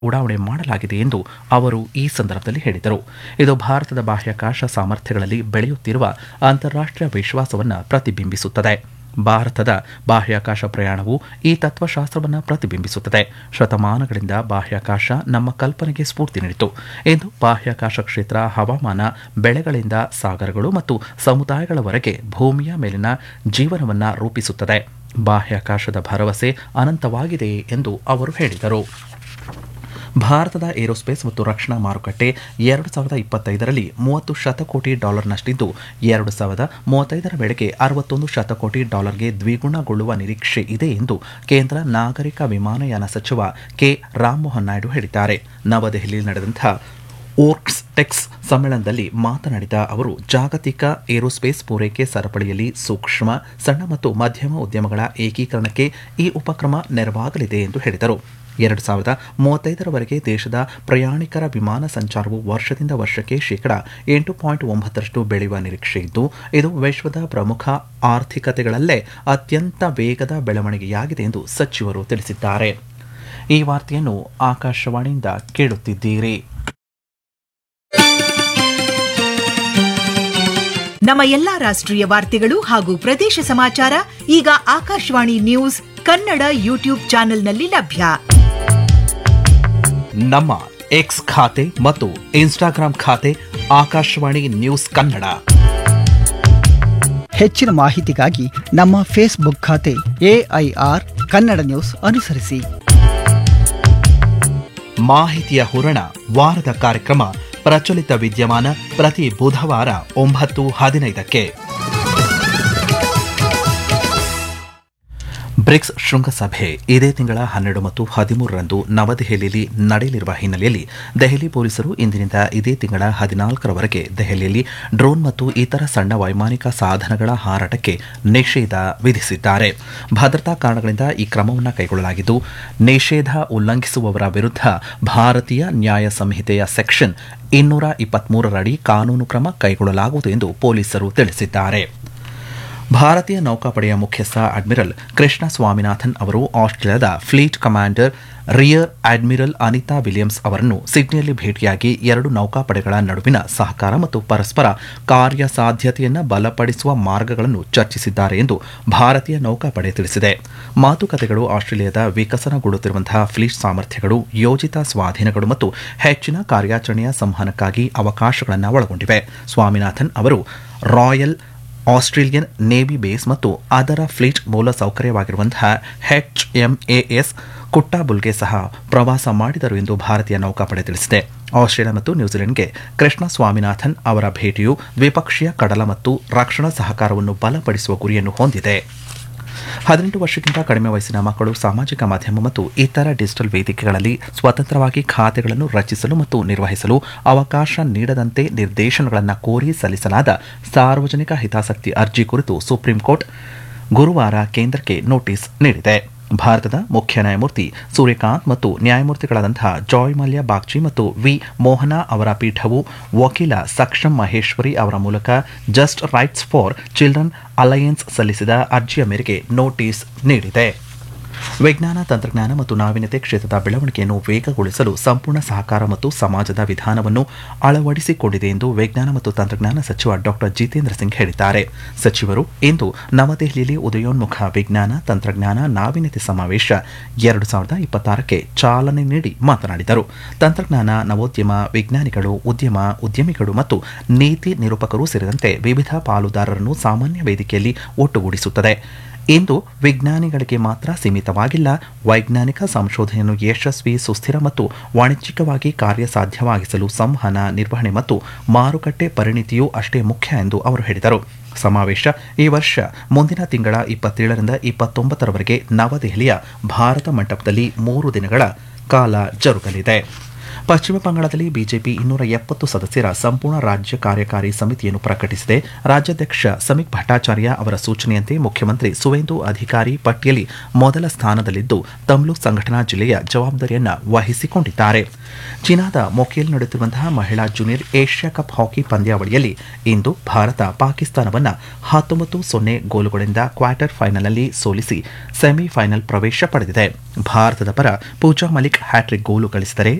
ಉಡಾವಣೆ ಮಾಡಲಾಗಿದೆ ಎಂದು ಅವರು ಈ ಸಂದರ್ಭದಲ್ಲಿ ಹೇಳಿದರು ಇದು ಭಾರತದ ಬಾಹ್ಯಾಕಾಶ ಸಾಮರ್ಥ್ಯಗಳಲ್ಲಿ ಬೆಳೆಯುತ್ತಿರುವ ಅಂತಾರಾಷ್ಟ್ರೀಯ ವಿಶ್ವಾಸವನ್ನು ಪ್ರತಿಬಿಂಬಿಸುತ್ತದೆ ಭಾರತದ ಬಾಹ್ಯಾಕಾಶ ಪ್ರಯಾಣವು ಈ ತತ್ವಶಾಸ್ತ್ರವನ್ನು ಪ್ರತಿಬಿಂಬಿಸುತ್ತದೆ ಶತಮಾನಗಳಿಂದ ಬಾಹ್ಯಾಕಾಶ ನಮ್ಮ ಕಲ್ಪನೆಗೆ ಸ್ಫೂರ್ತಿ ನೀಡಿತು ಇಂದು ಬಾಹ್ಯಾಕಾಶ ಕ್ಷೇತ್ರ ಹವಾಮಾನ ಬೆಳೆಗಳಿಂದ ಸಾಗರಗಳು ಮತ್ತು ಸಮುದಾಯಗಳವರೆಗೆ ಭೂಮಿಯ ಮೇಲಿನ ಜೀವನವನ್ನು ರೂಪಿಸುತ್ತದೆ ಬಾಹ್ಯಾಕಾಶದ ಭರವಸೆ ಅನಂತವಾಗಿದೆ ಎಂದು ಅವರು ಹೇಳಿದರು ಭಾರತದ ಏರೋಸ್ಪೇಸ್ ಮತ್ತು ರಕ್ಷಣಾ ಮಾರುಕಟ್ಟೆ ಎರಡು ಸಾವಿರದ ಇಪ್ಪತ್ತೈದರಲ್ಲಿ ಮೂವತ್ತು ಶತಕೋಟಿ ಡಾಲರ್ನಷ್ಟಿದ್ದು ಎರಡು ಸಾವಿರದ ಮೂವತ್ತೈದರ ವೇಳೆಗೆ ಅರವತ್ತೊಂದು ಶತಕೋಟಿ ಡಾಲರ್ಗೆ ದ್ವಿಗುಣಗೊಳ್ಳುವ ನಿರೀಕ್ಷೆ ಇದೆ ಎಂದು ಕೇಂದ್ರ ನಾಗರಿಕ ವಿಮಾನಯಾನ ಸಚಿವ ಕೆ ರಾಮ್ಮೋಹನ್ ನಾಯ್ಡು ಹೇಳಿದ್ದಾರೆ ನವದೆಹಲಿಯಲ್ಲಿ ನಡೆದಂಥ ಓರ್ಕ್ಸ್ ಟೆಕ್ಸ್ ಸಮ್ಮೇಳನದಲ್ಲಿ ಮಾತನಾಡಿದ ಅವರು ಜಾಗತಿಕ ಏರೋಸ್ಪೇಸ್ ಪೂರೈಕೆ ಸರಪಳಿಯಲ್ಲಿ ಸೂಕ್ಷ್ಮ ಸಣ್ಣ ಮತ್ತು ಮಧ್ಯಮ ಉದ್ಯಮಗಳ ಏಕೀಕರಣಕ್ಕೆ ಈ ಉಪಕ್ರಮ ನೆರವಾಗಲಿದೆ ಎಂದು ಹೇಳಿದರು ಎರಡು ಸಾವಿರದ ಮೂವತ್ತೈದರವರೆಗೆ ದೇಶದ ಪ್ರಯಾಣಿಕರ ವಿಮಾನ ಸಂಚಾರವು ವರ್ಷದಿಂದ ವರ್ಷಕ್ಕೆ ಶೇಕಡ ಎಂಟು ಪಾಯಿಂಟ್ ಒಂಬತ್ತರಷ್ಟು ಬೆಳೆಯುವ ನಿರೀಕ್ಷೆ ಇದ್ದು ಇದು ವಿಶ್ವದ ಪ್ರಮುಖ ಆರ್ಥಿಕತೆಗಳಲ್ಲೇ ಅತ್ಯಂತ ವೇಗದ ಬೆಳವಣಿಗೆಯಾಗಿದೆ ಎಂದು ಸಚಿವರು ತಿಳಿಸಿದ್ದಾರೆ ಈ ವಾರ್ತೆಯನ್ನು ಆಕಾಶವಾಣಿಯಿಂದ ಕೇಳುತ್ತಿದ್ದೀರಿ ನಮ್ಮ ಎಲ್ಲಾ ರಾಷ್ಟ್ರೀಯ ವಾರ್ತೆಗಳು ಹಾಗೂ ಪ್ರದೇಶ ಸಮಾಚಾರ ಈಗ ಆಕಾಶವಾಣಿ ನ್ಯೂಸ್ ಕನ್ನಡ ಯೂಟ್ಯೂಬ್ ಚಾನೆಲ್ನಲ್ಲಿ ಲಭ್ಯ ನಮ್ಮ ಎಕ್ಸ್ ಖಾತೆ ಮತ್ತು ಇನ್ಸ್ಟಾಗ್ರಾಂ ಖಾತೆ ಆಕಾಶವಾಣಿ ನ್ಯೂಸ್ ಕನ್ನಡ ಹೆಚ್ಚಿನ ಮಾಹಿತಿಗಾಗಿ ನಮ್ಮ ಫೇಸ್ಬುಕ್ ಖಾತೆ ಎಐಆರ್ ಕನ್ನಡ ನ್ಯೂಸ್ ಅನುಸರಿಸಿ ಮಾಹಿತಿಯ ಹೂರಣ ವಾರದ ಕಾರ್ಯಕ್ರಮ ಪ್ರಚಲಿತ ವಿದ್ಯಮಾನ ಪ್ರತಿ ಬುಧವಾರ ಒಂಬತ್ತು ಹದಿನೈದಕ್ಕೆ ಬ್ರಿಕ್ಸ್ ಶೃಂಗಸಭೆ ಇದೇ ತಿಂಗಳ ಹನ್ನೆರಡು ಮತ್ತು ಹದಿಮೂರರಂದು ನವದೆಹಲಿಯಲ್ಲಿ ನಡೆಯಲಿರುವ ಹಿನ್ನೆಲೆಯಲ್ಲಿ ದೆಹಲಿ ಪೊಲೀಸರು ಇಂದಿನಿಂದ ಇದೇ ತಿಂಗಳ ಹದಿನಾಲ್ಕರವರೆಗೆ ದೆಹಲಿಯಲ್ಲಿ ಡ್ರೋನ್ ಮತ್ತು ಇತರ ಸಣ್ಣ ವೈಮಾನಿಕ ಸಾಧನಗಳ ಹಾರಾಟಕ್ಕೆ ನಿಷೇಧ ವಿಧಿಸಿದ್ದಾರೆ ಭದ್ರತಾ ಕಾರಣಗಳಿಂದ ಈ ಕ್ರಮವನ್ನು ಕೈಗೊಳ್ಳಲಾಗಿದ್ದು ನಿಷೇಧ ಉಲ್ಲಂಘಿಸುವವರ ವಿರುದ್ಧ ಭಾರತೀಯ ನ್ಯಾಯ ಸಂಹಿತೆಯ ಸೆಕ್ಷನ್ ಇನ್ನೂರ ಇಪ್ಪತ್ಮೂರರಡಿ ಕಾನೂನು ಕ್ರಮ ಕೈಗೊಳ್ಳಲಾಗುವುದು ಎಂದು ಪೊಲೀಸರು ತಿಳಿಸಿದ್ದಾರೆ ಭಾರತೀಯ ನೌಕಾಪಡೆಯ ಮುಖ್ಯಸ್ಥ ಅಡ್ಮಿರಲ್ ಕೃಷ್ಣ ಸ್ವಾಮಿನಾಥನ್ ಅವರು ಆಸ್ಟ್ರೇಲಿಯಾದ fleet commander rear admiral Anita Williams ಅವರನ್ನು ಸಿಡ್ನಿಯಲ್ಲಿ ಭೇಟಿಯಾಗಿ ಎರಡು ನೌಕಾಪಡೆಗಳ ನಡುವಿನ ಸಹಕಾರ ಮತ್ತು ಪರಸ್ಪರ ಕಾರ್ಯಸಾಧ್ಯತೆಯನ್ನು ಬಲಪಡಿಸುವ ಮಾರ್ಗಗಳನ್ನು ಚರ್ಚಿಸಿದ್ದಾರೆ ಎಂದು ಭಾರತೀಯ ನೌಕಾಪಡೆ ತಿಳಿಸಿದೆ ಮಾತುಕತೆಗಳು ಆಸ್ಟ್ರೇಲಿಯಾದ ವಿಕಸನಗೊಳ್ಳುತ್ತಿರುವಂತಹ ಫ್ಲೀಟ್ ಸಾಮರ್ಥ್ಯಗಳು ಯೋಜಿತ ಸ್ವಾಧೀನಗಳು ಮತ್ತು ಹೆಚ್ಚಿನ ಕಾರ್ಯಾಚರಣೆಯ ಸಂವಹನಕ್ಕಾಗಿ ಅವಕಾಶಗಳನ್ನು ಒಳಗೊಂಡಿವೆ ಸ್ವಾಮಿನಾಥನ್ ಅವರು ರಾಯಲ್ ಆಸ್ಟ್ರೇಲಿಯನ್ ನೇವಿ ಬೇಸ್ ಮತ್ತು ಅದರ ಫ್ಲೀಟ್ ಮೂಲ ಸೌಕರ್ಯವಾಗಿರುವಂತಹ ಎಚ್ಎಂಎಎಸ್ ಕುಟ್ಟಾಬುಲ್ಗೆ ಸಹ ಪ್ರವಾಸ ಮಾಡಿದರು ಎಂದು ಭಾರತೀಯ ನೌಕಾಪಡೆ ತಿಳಿಸಿದೆ ಆಸ್ಟ್ರೇಲಿಯಾ ಮತ್ತು ನ್ಯೂಜಿಲೆಂಡ್ಗೆ ಕೃಷ್ಣ ಸ್ವಾಮಿನಾಥನ್ ಅವರ ಭೇಟಿಯು ದ್ವಿಪಕ್ಷೀಯ ಕಡಲ ಮತ್ತು ರಕ್ಷಣಾ ಸಹಕಾರವನ್ನು ಬಲಪಡಿಸುವ ಗುರಿಯನ್ನು ಹೊಂದಿದೆ ಹದಿನೆಂಟು ವರ್ಷಕ್ಕಿಂತ ಕಡಿಮೆ ವಯಸ್ಸಿನ ಮಕ್ಕಳು ಸಾಮಾಜಿಕ ಮಾಧ್ಯಮ ಮತ್ತು ಇತರ ಡಿಜಿಟಲ್ ವೇದಿಕೆಗಳಲ್ಲಿ ಸ್ವತಂತ್ರವಾಗಿ ಖಾತೆಗಳನ್ನು ರಚಿಸಲು ಮತ್ತು ನಿರ್ವಹಿಸಲು ಅವಕಾಶ ನೀಡದಂತೆ ನಿರ್ದೇಶನಗಳನ್ನು ಕೋರಿ ಸಲ್ಲಿಸಲಾದ ಸಾರ್ವಜನಿಕ ಹಿತಾಸಕ್ತಿ ಅರ್ಜಿ ಕುರಿತು ಸುಪ್ರೀಂ ಕೋರ್ಟ್ ಗುರುವಾರ ಕೇಂದ್ರಕ್ಕೆ ನೋಟಿಸ್ ನೀಡಿದೆ ಭಾರತದ ಮುಖ್ಯ ನ್ಯಾಯಮೂರ್ತಿ ಸೂರ್ಯಕಾಂತ್ ಮತ್ತು ನ್ಯಾಯಮೂರ್ತಿಗಳಾದಂತಹ ಜಾಯ್ ಮಲ್ಯ ಬಾಗ್ಚಿ ಮತ್ತು ವಿ ಮೋಹನ ಅವರ ಪೀಠವು ವಕೀಲ ಸಕ್ಷಮ್ ಮಹೇಶ್ವರಿ ಅವರ ಮೂಲಕ just rights for children alliance ಸಲ್ಲಿಸಿದ ಅರ್ಜಿಯ ಮೇರೆಗೆ ನೋಟಿಸ್ ನೀಡಿದೆ ವಿಜ್ಞಾನ ತಂತ್ರಜ್ಞಾನ ಮತ್ತು ನಾವೀನ್ಯತೆ ಕ್ಷೇತ್ರದ ಬೆಳವಣಿಗೆಯನ್ನು ವೇಗಗೊಳಿಸಲು ಸಂಪೂರ್ಣ ಸಹಕಾರ ಮತ್ತು ಸಮಾಜದ ವಿಧಾನವನ್ನು ಅಳವಡಿಸಿಕೊಂಡಿದೆ ಎಂದು ವಿಜ್ಞಾನ ಮತ್ತು ತಂತ್ರಜ್ಞಾನ ಸಚಿವ ಡಾಕ್ಟರ್ ಜಿತೇಂದ್ರ ಸಿಂಗ್ ಹೇಳಿದ್ದಾರೆ ಸಚಿವರು ಇಂದು ನವದೆಹಲಿಯಲ್ಲಿ ಉದಯೋನ್ಮುಖ ವಿಜ್ಞಾನ ತಂತ್ರಜ್ಞಾನ ನಾವೀನ್ಯತೆ ಸಮಾವೇಶ ಎರಡು ಸಾವಿರದ ಇಪ್ಪತ್ತಾರಕ್ಕೆ ಚಾಲನೆ ನೀಡಿ ಮಾತನಾಡಿದರು ತಂತ್ರಜ್ಞಾನ ನವೋದ್ಯಮ ವಿಜ್ಞಾನಿಗಳು ಉದ್ಯಮ ಉದ್ಯಮಿಗಳು ಮತ್ತು ನೀತಿ ನಿರೂಪಕರು ಸೇರಿದಂತೆ ವಿವಿಧ ಪಾಲುದಾರರನ್ನು ಸಾಮಾನ್ಯ ವೇದಿಕೆಯಲ್ಲಿ ಒಟ್ಟುಗೂಡಿಸುತ್ತದೆ ಇಂದು ವಿಜ್ಞಾನಿಗಳಿಗೆ ಮಾತ್ರ ಸೀಮಿತವಾಗಿಲ್ಲ ವೈಜ್ಞಾನಿಕ ಸಂಶೋಧನೆಯನ್ನು ಯಶಸ್ವಿ ಸುಸ್ಥಿರ ಮತ್ತು ವಾಣಿಜ್ಯಿಕವಾಗಿ ಕಾರ್ಯಸಾಧ್ಯವಾಗಿಸಲು ಸಂವಹನ ನಿರ್ವಹಣೆ ಮತ್ತು ಮಾರುಕಟ್ಟೆ ಪರಿಣಿತಿಯೂ ಅಷ್ಟೇ ಮುಖ್ಯ ಎಂದು ಅವರು ಹೇಳಿದರು ಸಮಾವೇಶ ಈ ವರ್ಷ ಮುಂದಿನ ತಿಂಗಳ ಇಪ್ಪತ್ತೇಳರಿಂದ ಇಪ್ಪತ್ತೊಂಬತ್ತರವರೆಗೆ ನವದೆಹಲಿಯ ಭಾರತ ಮಂಟಪದಲ್ಲಿ ಮೂರು ದಿನಗಳ ಕಾಲ ಜರುಗಲಿದೆ ಪಶ್ಚಿಮ ಬಂಗಾಳದಲ್ಲಿ ಬಿಜೆಪಿ ಇನ್ನೂರ ಎಪ್ಪತ್ತು ಸದಸ್ಯರ ಸಂಪೂರ್ಣ ರಾಜ್ಯ ಕಾರ್ಯಕಾರಿ ಸಮಿತಿಯನ್ನು ಪ್ರಕಟಿಸಿದೆ ರಾಜ್ಯಾಧ್ಯಕ್ಷ ಸಮೀಕ್ ಭಟ್ಟಾಚಾರ್ಯ ಅವರ ಸೂಚನೆಯಂತೆ ಮುಖ್ಯಮಂತ್ರಿ ಸುವೇಂದು ಅಧಿಕಾರಿ ಪಟ್ಟಿಯಲ್ಲಿ ಮೊದಲ ಸ್ಥಾನದಲ್ಲಿದ್ದು ತಮ್ಲೂಕ್ ಸಂಘಟನಾ ಜಿಲ್ಲೆಯ ಜವಾಬ್ದಾರಿಯನ್ನ ವಹಿಸಿಕೊಂಡಿದ್ದಾರೆ ಚೀನಾದ ಮೊಕೇಲ್ ನಡೆಯುತ್ತಿರುವಂತಹ ಮಹಿಳಾ ಜೂನಿಯರ್ ಏಷ್ಯಾ ಕಪ್ ಹಾಕಿ ಪಂದ್ಯಾವಳಿಯಲ್ಲಿ ಇಂದು ಭಾರತ ಪಾಕಿಸ್ತಾನವನ್ನ ಹತ್ತೊಂಬತ್ತು ಸೊನ್ನೆ ಗೋಲುಗಳಿಂದ ಕ್ವಾರ್ಟರ್ ಫೈನಲ್ನಲ್ಲಿ ಸೋಲಿಸಿ ಸೆಮಿಫೈನಲ್ ಪ್ರವೇಶ ಪಡೆದಿದೆ ಭಾರತದ ಪರ ಪೂಜಾ ಮಲಿಕ್ ಹ್ಯಾಟ್ರಿಕ್ ಗೋಲು ಗಳಿಸಿದರೆ